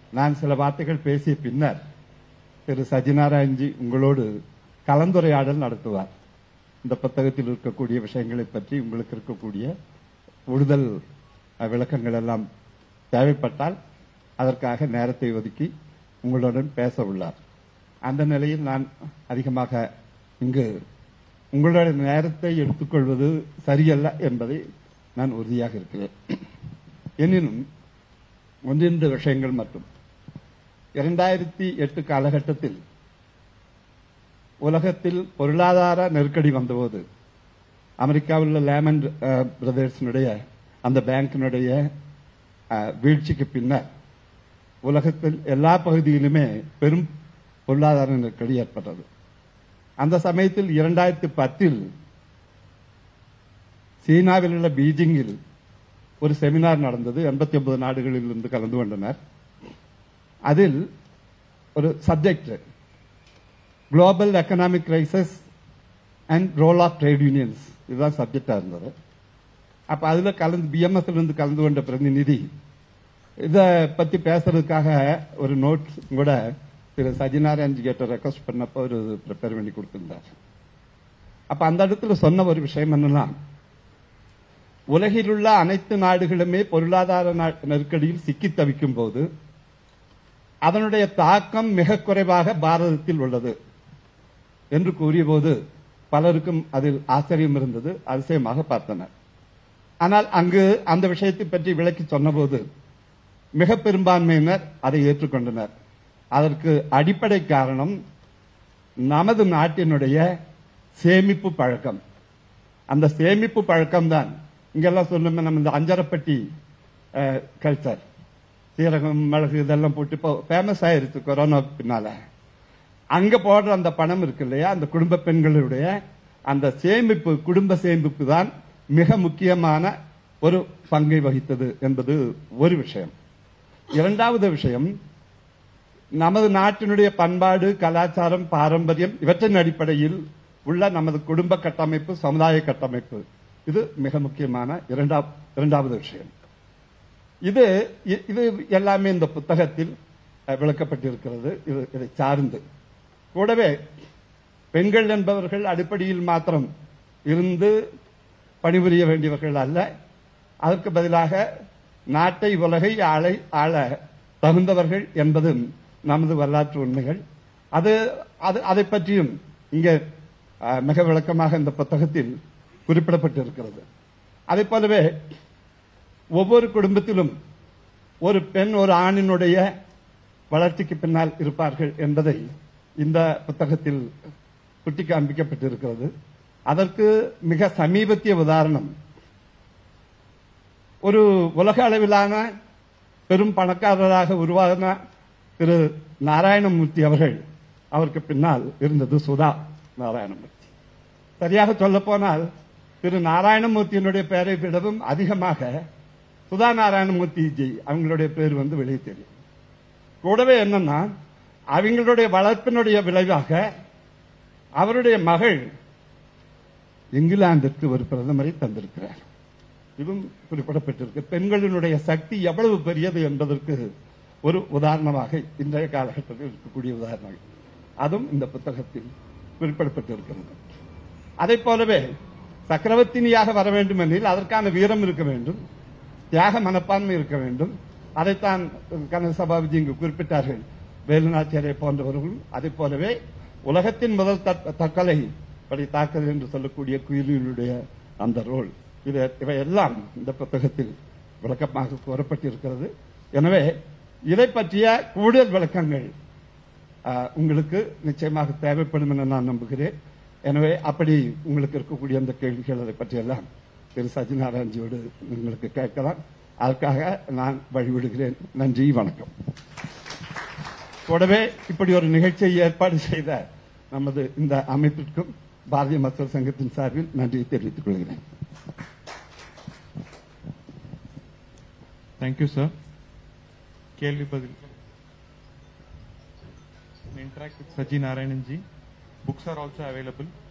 நான் சில வார்த்தைகள் பேசிய பின்னர் திரு சஜிநாராயண்ஜி உங்களோடு கலந்துரையாடல் நடத்துவார் இந்த புத்தகத்தில் இருக்கக்கூடிய விஷயங்களை பற்றி உங்களுக்கு இருக்கக்கூடிய கூடுதல் அஹ், விளக்கங்கள் எல்லாம் தேவைப்பட்டால் அதற்காக நேரத்தை ஒதுக்கி உங்களுடன் பேச உள்ளார் அந்த நிலையில் நான் அதிகமாக இங்கு உங்களுடைய நேரத்தை எடுத்துக்கொள்வது சரியல்ல என்பதை நான் உறுதியாக இருக்கிறேன் எனினும் ஒன்றிரண்டு விஷயங்கள் மட்டும் இரண்டாயிரத்தி எட்டு காலகட்டத்தில் உலகத்தில் பொருளாதார நெருக்கடி வந்தபோது அமெரிக்காவில் உள்ள லேமன் பிரதர்ஸினுடைய அந்த பேங்கினுடைய அஹ், வீழ்ச்சிக்கு பின்னர் உலகத்தில் எல்லா பகுதியிலுமே பெரும் பொருளாதார நெருக்கடி ஏற்பட்டது அந்த சமயத்தில் இரண்டாயிரத்தி பத்தில் சீனாவில் உள்ள பீஜிங்கில் ஒரு செமினார் நடந்தது எண்பத்தி ஒன்பது நாடுகளில் இருந்து கலந்து கொண்டனர் அதில் ஒரு subject global economic crisis and role of trade unions இதுதான் சப்ஜெக்டா இருந்தது அப்ப அதுல கலந்து பிஎம்எஸ்ல இருந்து கலந்து கொண்ட பிரதிநிதி இத பத்தி பேசுறதுக்காக ஒரு நோட் கூட திரு சஜிநாராயண்ஜி கிட்ட ரெக்வஸ்ட் பண்ணப்ப ஒரு ப்ரிப்பேர் பண்ணி கொடுத்திருந்தார் அப்ப அந்த இடத்துல சொன்ன ஒரு விஷயம் என்னன்னா உலகில் உள்ள அனைத்து நாடுகளுமே பொருளாதார நா- நெருக்கடியில் சிக்கி தவிக்கும் போது அதனுடைய தாக்கம் மிக குறைவாக பாரதத்தில் உள்ளது என்று கூறியபோது பலருக்கும் அதில் ஆச்சரியம் இருந்தது அதிசயமாக பார்த்தனர் ஆனால் அங்கு அந்த விஷயத்தை பற்றி விளக்கி சொன்னபோது மிக பெரும்பான்மையினர் அதை ஏற்றுக்கொண்டனர் அதற்கு அடிப்படை காரணம் நமது நாட்டினுடைய சேமிப்பு பழக்கம் அந்த சேமிப்பு பழக்கம்தான் இங்கெல்லாம் சொல்லுமே நம்ம இந்த அஞ்சரப்பட்டி கல்ச்சர் சீரகம் மிளகு இதெல்லாம் போட்டு இப்போ ஃபேமஸ் ஆயிருச்சு கொரோனாவுக்கு பின்னால அங்க போடுற அந்த பணம் இருக்கு இல்லையா அந்த குடும்ப பெண்களுடைய அந்த சேமிப்பு குடும்ப சேமிப்பு தான் மிக முக்கியமான ஒரு பங்கை வகித்தது என்பது ஒரு விஷயம் இரண்டாவது விஷயம் நமது நாட்டினுடைய பண்பாடு கலாச்சாரம் பாரம்பரியம் இவற்றின் அடிப்படையில் உள்ள நமது குடும்ப கட்டமைப்பு சமுதாய கட்டமைப்பு இது மிக முக்கியமான இரண்டா- இரண்டாவது விஷயம் இது இ- இது எல்லாமே இந்த புத்தகத்தில் அஹ், விளக்கப்பட்டிருக்கிறது இது இதை சார்ந்து கூடவே பெண்கள் என்பவர்கள் அடிப்படையில் மாத்திரம் இருந்து பணிபுரிய வேண்டியவர்கள் அல்ல அதற்கு பதிலாக நாட்டை உலகை ஆளை ஆள தகுந்தவர்கள் என்பதும் நமது வரலாற்று உண்மைகள் அது அது அதை பற்றியும் இங்கே அஹ், மிக விளக்கமாக இந்த புத்தகத்தில் குறிப்பிடப்பட்டிருக்கிறது அதை போலவே ஒவ்வொரு குடும்பத்திலும் ஒரு பெண் ஒரு ஆணினுடைய வளர்ச்சிக்கு பின்னால் இருப்பார்கள் என்பதை இந்த புத்தகத்தில் சுட்டி காண்பிக்கப்பட்டிருக்கிறது அதற்கு மிக சமீபத்திய உதாரணம் ஒரு உலக அளவிலான பெரும் பணக்காரராக உருவான திரு நாராயணமூர்த்தி அவர்கள் அவருக்கு பின்னால் இருந்தது சுதா நாராயணமூர்த்தி சரியாக சொல்ல போனால் திரு நாராயணமூர்த்தியினுடைய பெயரை விடவும் அதிகமாக சுதா நாராயணமூர்த்தி ஜி அவங்களுடைய பேர் வந்து வெளியே தெரியும் கூடவே என்னன்னா அவங்களுடைய வளர்ப்பினுடைய விளைவாக அவருடைய மகள் இங்கிலாந்திற்கு ஒரு பிரதமரை தந்திருக்கிறார் இதுவும் குறிப்பிடப்பட்டிருக்கு பெண்களினுடைய சக்தி எவ்வளவு பெரியது என்பதற்கு ஒரு உதாரணமாக இன்றைய காலகட்டத்தில் இருக்கக்கூடிய உதாரணங்கள் அதுவும் இந்த புத்தகத்தில் குறிப்பிடப்பட்டிருக்கிறது அதை போலவே சக்கரவர்த்தினியாக வர வேண்டும் எனில் அதற்கான வீரம் இருக்க வேண்டும் தியாக மனப்பான்மை இருக்க வேண்டும் அதைத்தான் கனக சபாபதி இங்கு குறிப்பிட்டார்கள் வேலுநாச்சியரை போன்றவர்களும் அதை போலவே உலகத்தின் முதல் தற்- தற்கொலை படை தாக்குதல் என்று சொல்லக்கூடிய குயிலினுடைய அந்த ரோல் இது இவையெல்லாம் இந்த புத்தகத்தில் விளக்கமாக கூறப்பட்டிருக்கிறது எனவே இதை பற்றிய கூடுதல் விளக்கங்கள் ஆஹ், உங்களுக்கு நிச்சயமாக தேவைப்படும் என நான் நம்புகிறேன் எனவே அப்படி உங்களுக்கு இருக்கக்கூடிய அந்த கேள்விகள் அதை பற்றியெல்லாம் திரு சஜிநாராயண்ஜியோடு உங்களுக்கு கேட்கலாம் அதற்காக நான் வழிவிடுகிறேன் நன்றி வணக்கம் கூடவே இப்படி ஒரு நிகழ்ச்சியை ஏற்பாடு செய்த நமது இந்த அமைப்பிற்கும் பாரதிய மக்கள் சங்கத்தின் சார்பில் நன்றியை தெரிவித்துக் கொள்கிறேன் Thank you, sir. கேள்வி பதில் interact with Saji Narayananji. Books are also available.